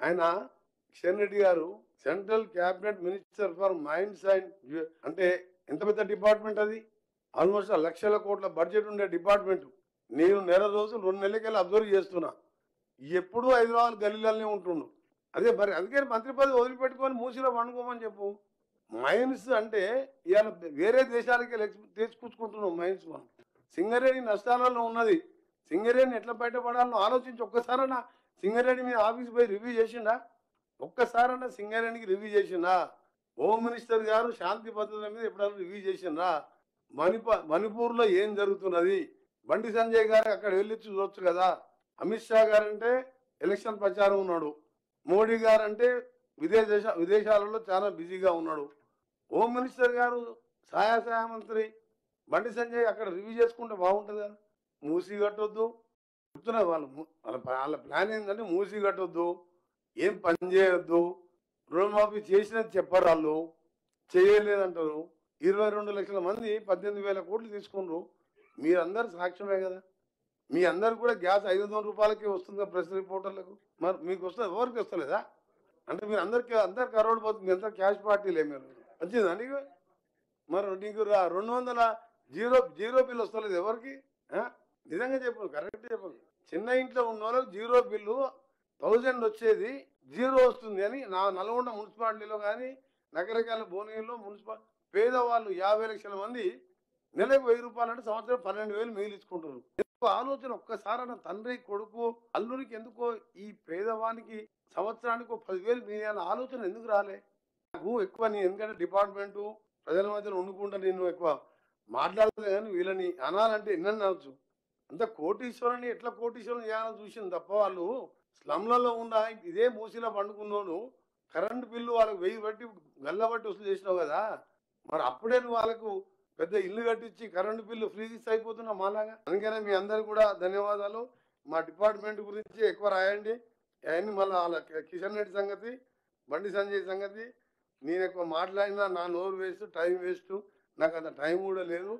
ఆయన Kishan Reddy garu central cabinet minister for mines and అంటే ఎంత పెద్ద డిపార్ట్మెంట్ అది ఆల్మోస్ట్ లక్షల కోట్ల బడ్జెట్ ఉండే డిపార్ట్మెంట్ నేను నెల రోజులు రెండు నెలలకెళ్ళి అబ్జర్వ్ చేస్తున్నా ఎప్పుడూ హైదరాబాద్ గల్లీలనే ఉంటుండు అదే మరి అందుకని మంత్రి పదవి వదిలిపెట్టుకొని మూసిలో పండుకోమని చెప్పు మైన్స్ అంటే ఇవాళ వేరే దేశాలకి వెళ్ళి ఎక్స్- తీసుకొచ్చుకుంటున్నాం మైన్స్ మనం సింగరేణి నష్టాలలో ఉన్నది సింగరేణి ఎట్లా బయటపడాలో ఆలోచించి ఒక్కసారన్నా సింగరేణి మీద ఆఫీస్ పోయి రివ్యూ చేసిండా ఒక్కసారన్నా సింగరేణికి రివ్యూ చేసిండా హోమ్ మినిస్టర్ గారు శాంతి భద్రతల మీద ఎప్పుడైనా రివ్యూ చేసిండ్రా మణిప మణిపూర్లో ఏం జరుగుతున్నది బండి సంజయ్ గారు అక్కడ వెళ్ళి చూడొచ్చు కదా అమిత్ షా గారు అంటే ఎలక్షన్ ప్రచారం ఉన్నాడు మోడీ గారు అంటే విదేశ విదేశాలలో చాలా బిజీగా ఉన్నాడు హోమ్ మినిస్టర్ గారు సహాయ సహాయ మంత్రి బండి సంజయ్ అక్కడ రివ్యూ చేసుకుంటే బాగుంటుంది కదా మూసి కట్టొద్దు చెప్తున్నా వాళ్ళు ము- వాళ్ళ వాళ్ళ ప్లాన్ ఏంటంటే మూసి కట్టొద్దు ఏం పని చేయొద్దు రుణమాఫీ చేసినది చెప్పరు వాళ్ళు చేయలేదంటారు ఇరవై రెండు లక్షల మంది పద్దెనిమిది వేల కోట్లు తీసుకున్నారు మీరందరు సాక్ష్యమే కదా మీ అందరు కూడా గ్యాస్ ఐదు వందల రూపాయలకి వస్తుంది ప్రెస్ రిపోర్టర్లకు మరి మీకు వస్తుంది ఎవరికి వస్తలేదా అంటే మీరు అందరికి అందరు కరోడ్ పోతుంది ఎంత క్యాష్ పార్టీలే మీరు వచ్చిందా నీకు మరి నీకు రా- రెండు వందల జీరో జీరో బిల్ వస్తలేదు ఎవరికి ఆ? నిజంగా చెప్పు కరెక్ట్ చెప్పు చిన్న ఇంట్లో ఉన్న వాళ్ళకి జీరో బిల్లు థౌజండ్ వచ్చేది జీరో వస్తుంది అని నా నల్గొండ మున్సిపాలిటీలో కానీ నగరకాల భువనగిరిలో మున్సిపల్ పేదవాళ్ళు యాభై లక్షల మంది నెలకు వెయ్యి రూపాయలు అంటే సంవత్సరం పన్నెండు వేలు మిగిలించుకుంటారు ఎందుకు ఆలోచన ఒక్కసారి తండ్రి కొడుకు అల్లునికి ఎందుకో ఈ పేదవానికి సంవత్సరానికి ఒక పదివేలు మిగిలిన ఆలోచన ఎందుకు రాలే నాకు ఎక్కువ నీ ఎందుకంటే డిపార్ట్మెంటు ప్రజల మధ్యలో వండుకుంటా నేను ఎక్కువ మాట్లాడలేదు కానీ వీళ్ళని అనాలంటే ఎన్నని అనొచ్చు అంత కోటీశ్వరుని ఎట్లా కోటీశ్వరుని చేయాలని చూసింది తప్ప వాళ్ళు స్లమ్లలో ఉన్న ఇదే మూసిలో పండుకున్నోను కరెంటు బిల్లు వాళ్ళకి వెయ్యి బట్టి గల్లబట్టి వసూలు చేసినావు కదా మరి అప్పుడే నువ్వు వాళ్ళకు పెద్ద ఇల్లు కట్టించి కరెంటు బిల్లు ఫ్రీ ఇస్తే అయిపోతున్నావు మాలాగా అందుకనే మీ అందరు కూడా ధన్యవాదాలు మా డిపార్ట్మెంట్ గురించి ఎక్కువ రాయండి అవన్నీ మళ్ళీ వాళ్ళ కిషన్ రెడ్డి సంగతి బండి సంజయ్ సంగతి నేను ఎక్కువ మాట్లాడినా నా నోరు వేస్ట్ టైం వేస్ట్ నాకు అంత టైం కూడా లేదు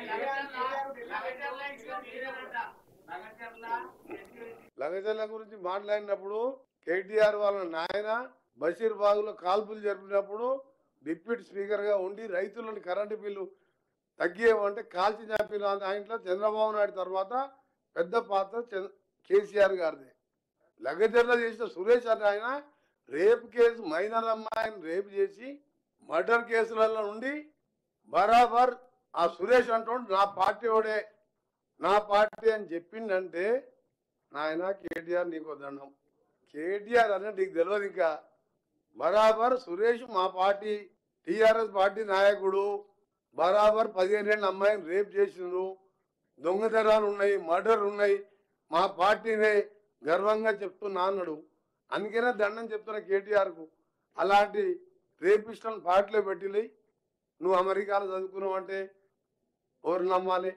లగచర్ల గురించి మాట్లాడినప్పుడు కేటీఆర్ వాళ్ళ నాయన బషీర్ బాగులో కాల్పులు జరిపినప్పుడు డిప్యూటీ స్పీకర్ గా ఉండి రైతులను కరెంటు బిల్లు తగ్గియమంటే కాల్చి చంపిన దాంట్లో చంద్రబాబు నాయుడు తర్వాత పెద్ద పాత్ర చంద్ర- కేసీఆర్ గారిది లగచర్ల చేసిన సురేష్ అనే ఆయన రేపు కేసు మైనర్ అమ్మాయిని రేపు చేసి మర్డర్ కేసులలో నుండి బరాబర్ ఆ సురేష్ అంటుండు నా పార్టీ వాడే నా పార్టీ అని చెప్పిండంటే నాయన కేటీఆర్ నీకు దండం కేటీఆర్ అనే నీకు తెలియదు ఇంకా బరాబర్ సురేష్ మా పార్టీ టీఆర్ఎస్ పార్టీ నాయకుడు బరాబర్ పదిహేనేళ్ళ అమ్మాయిని రేప్ చేసిండ్రు దొంగతనాలు ఉన్నాయి మర్డర్ ఉన్నాయి మా పార్టీనే గర్వంగా చెప్తున్నా అన్నాడు అందుకనే దండం చెప్తున్నా కేటీఆర్కు అలాంటి రేపిస్టులను పార్టీలో పెట్టిలే నువ్వు అమెరికాలో చదువుకున్నావు అంటే ఎవరు నమ్మాలి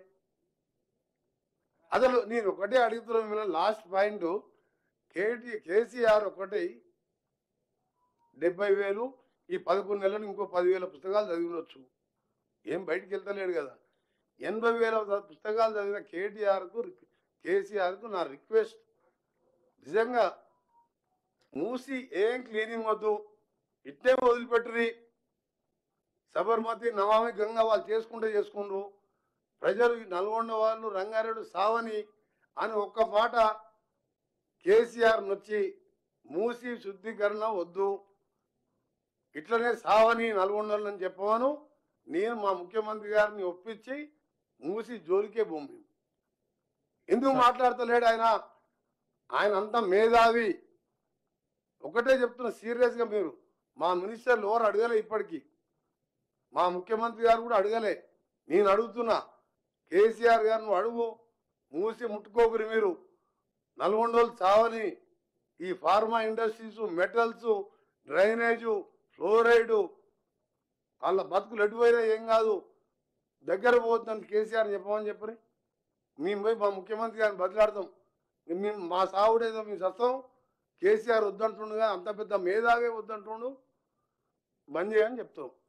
అసలు నేను ఒకటే అడుగుతున్నాను మీరు లాస్ట్ పాయింట్ కేటీ కేసీఆర్ ఒకటి డెబ్బై వేలు ఈ పదకొండు నెలలు ఇంకో పదివేల పుస్తకాలు చదివినొచ్చు ఏం బయటికి వెళ్తలేడు కదా ఎనభై వేల పుస్తకాలు చదివిన కేటీఆర్కు కేసీఆర్కు నా రిక్వెస్ట్ నిజంగా మూసి ఏం క్లీనింగ్ వద్దు ఇట్టే వదిలిపెట్టురి సబర్మతి నమామి గంగా వాళ్ళు చేసుకుంటే చేసుకుండ్రు ప్రజలు ఈ నల్గొండ వాళ్ళు రంగారెడ్డి సావని అని ఒక్క మాట కేసీఆర్ నొచ్చి మూసి శుద్ధీకరణ వద్దు ఇట్లనే సావని నల్గొండలని చెప్పవను నేను మా ముఖ్యమంత్రి గారిని ఒప్పించి మూసి జోలికే భూమి ఎందుకు మాట్లాడతలేడు ఆయన ఆయన అంత మేధావి ఒకటే చెప్తున్నా సీరియస్గా మీరు మా మినిస్టర్లు ఎవరు అడగలే ఇప్పటికీ మా ముఖ్యమంత్రి గారు కూడా అడగలే నేను అడుగుతున్నా కేసీఆర్ గారు నువ్వు అడుగు మూసి ముట్టుకోకురి మీరు నల్గొండలు చావని ఈ pharma industries metals drainage fluoride వాళ్ళ బతుకులు ఎటుపోయినా ఏం కాదు దగ్గర పోతుందని కేసీఆర్ చెప్పమని చెప్పని మేము పోయి మా ముఖ్యమంత్రి గారిని బదిలాడతాం మేము మా సావుడేదో మేము సస్తాం కేసీఆర్ వద్దంటుండగా అంత పెద్ద మేధావే వద్దంటుండు బంద్ చేయని చెప్తాం